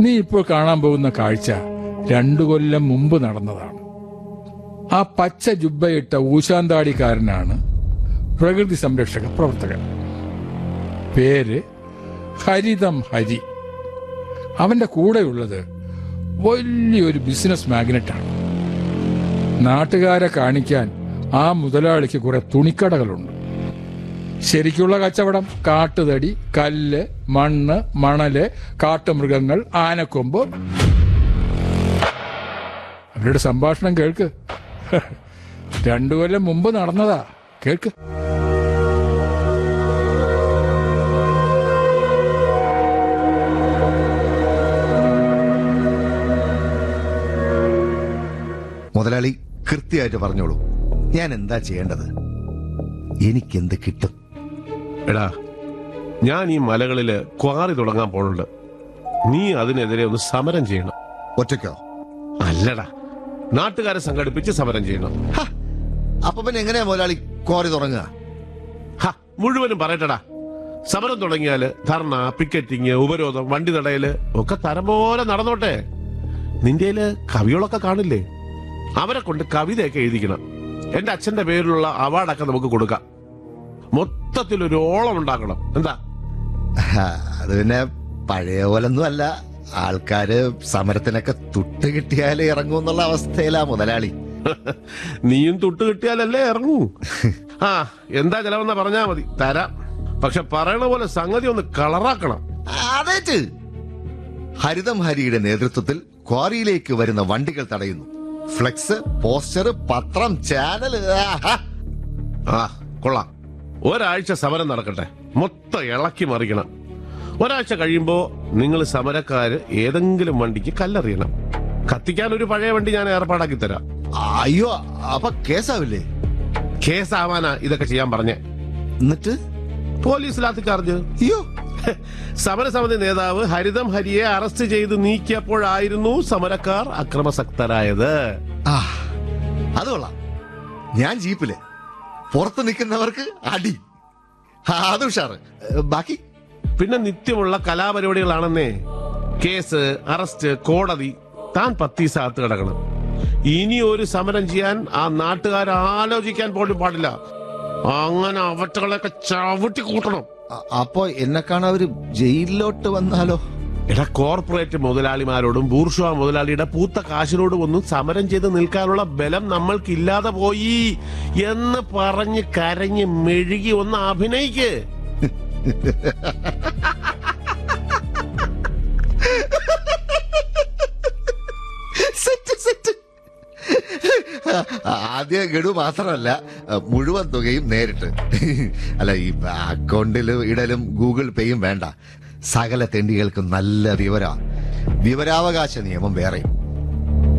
നീ ഇപ്പോൾ കാണാൻ പോകുന്ന കാഴ്ച രണ്ടു കൊല്ലം മുമ്പ് നടന്നതാണ് ആ പച്ച ജുബ്ബയിട്ട ഊശാന്താടിക്കാരനാണ് പ്രകൃതി സംരക്ഷക പ്രവർത്തകൻ പേര് ഹരിതം ഹരി അവന്റെ കൂടെയുള്ളത് വലിയൊരു ബിസിനസ് മാഗ്നറ്റാണ് നാട്ടുകാരെ കാണിക്കാൻ ആ മുതലാളിക്ക് കുറെ തുണിക്കടകളുണ്ട് ശരിക്കുള്ള കച്ചവടം കാട്ടുതടി കല്ല് മണ്ണ് മണല് കാട്ടുമൃഗങ്ങൾ ആനക്കൊമ്പ് അവരുടെ സംഭാഷണം കേൾക്ക് രണ്ടു കൊല്ലം മുമ്പ് നടന്നതാ കേൾക്ക് മുതലാളി കൃത്യമായിട്ട് പറഞ്ഞോളൂ ഞാൻ എന്താ ചെയ്യേണ്ടത് എനിക്കെന്ത് കിട്ടും എടാ ഞാൻ ഈ മലകളില് ക്വാറി തുടങ്ങാൻ പോണുണ്ട് നീ അതിനെതിരെ ഒന്ന് സമരം ചെയ്യണം ഒറ്റയ്ക്കോ അല്ലടാ നാട്ടുകാരെ സംഘടിപ്പിച്ച് സമരം ചെയ്യണം ഹ, അപ്പൊ പിന്നെ എങ്ങനെയാ മുതലാളി കോറി തുടങ്ങുക ഹ, മുഴുവനും പറയട്ടടാ സമരം തുടങ്ങിയാല് ധർണ പിക്കറ്റിങ് ഉപരോധം വണ്ടി തടയല് ഒക്കെ തരം പോലെ നടന്നോട്ടെ നിന്റെയില് കവികളൊക്കെ കാണില്ലേ അവരെ കൊണ്ട് കവിതയൊക്കെ എഴുതിക്കണം എന്റെ അച്ഛന്റെ പേരിലുള്ള അവാർഡൊക്കെ നമുക്ക് കൊടുക്കാം മൊത്തത്തിൽ ഒരു ഓളം ഉണ്ടാക്കണം എന്താ ഹ, അത് പിന്നെ പഴയ പോലൊന്നും അല്ല ആൾക്കാര് സമരത്തിനൊക്കെ തുട്ട് കിട്ടിയാലേ ഇറങ്ങൂ എന്നുള്ള അവസ്ഥയിലാ മുതലാളി നീയും തൊട്ട് കിട്ടിയാലല്ലേ ഇറങ്ങൂ ആ എന്താ ചെലവെന്ന പറഞ്ഞാ മതി തരാം പക്ഷെ പറയണ പോലെ സംഗതി ഒന്ന് കളറാക്കണം അതേറ്റ് ഹരിതം ഹരിയുടെ നേതൃത്വത്തിൽ ക്വാറിയിലേക്ക് വരുന്ന വണ്ടികൾ തടയുന്നു ഫ്ലെക്സ് പോസ്റ്റർ പത്രം ചാനൽ ആ കൊള്ളാം ഒരാഴ്ച സമരം നടക്കട്ടെ മൊത്തം ഇളക്കി മറിക്കണം ഒരാഴ്ച കഴിയുമ്പോ നിങ്ങൾ സമരക്കാര് ഏതെങ്കിലും വണ്ടിക്ക് കല്ലെറിയണം കത്തിക്കാൻ ഒരു പഴയ വണ്ടി ഞാൻ ഏർപ്പാടാക്കി തരാം അയ്യോ അപ്പൊ കേസാവില്ലേ കേസാവാനാ ഇതൊക്കെ ചെയ്യാൻ പറഞ്ഞേ എന്നിട്ട് പോലീസ് ലാത്തി ചാർജ് അയ്യോ സമരസമിതി നേതാവ് ഹരിതം ഹരിയെ അറസ്റ്റ് ചെയ്ത് നീക്കിയപ്പോഴായിരുന്നു സമരക്കാർ അക്രമസക്തരായത് ആ അത് കൊള്ളാം ഞാൻ ജീപ്പില് പുറത്ത് നിൽക്കുന്നവർക്ക് അടി ആ, അത് ഉഷാറ് ഏ, ബാക്കി പിന്നെ നിത്യമുള്ള കലാപരിപാടികളാണെന്നേ കേസ് അറസ്റ്റ് കോടതി താൻ പത്തീസകത്ത് കിടക്കണം ഇനി ഒരു സമരം ചെയ്യാൻ ആ നാട്ടുകാർ ആലോചിക്കാൻ പോലും പാടില്ല അങ്ങനെ അവറ്റകളെയൊക്കെ ചവിട്ടി കൂട്ടണം അ- അപ്പൊ എന്നെ കാണാൻ അവര് ജയിലിലോട്ട് വന്നാലോ എടാ കോർപ്പറേറ്റ് മുതലാളിമാരോടും ബൂർഷ മുതലാളിയുടെ പൂത്ത കാശിനോടും ഒന്നും സമരം ചെയ്ത് നിൽക്കാനുള്ള ബലം നമ്മൾക്ക് ഇല്ലാതെ പോയി എന്ന് പറഞ്ഞ് കരഞ്ഞ് മെഴുകി ഒന്ന് അഭിനയിക്ക് സെറ്റ് സെറ്റ് ആദ്യ ഗഡു മാത്രമല്ല മുഴുവൻ തുകയും നേരിട്ട് അല്ല ഈ അക്കൗണ്ടിൽ ഇടലും ഗൂഗിൾ പേയും വേണ്ട സകല തെണ്ടികൾക്കും നല്ല വിവര വിവരാവകാശ നിയമം വേറെയും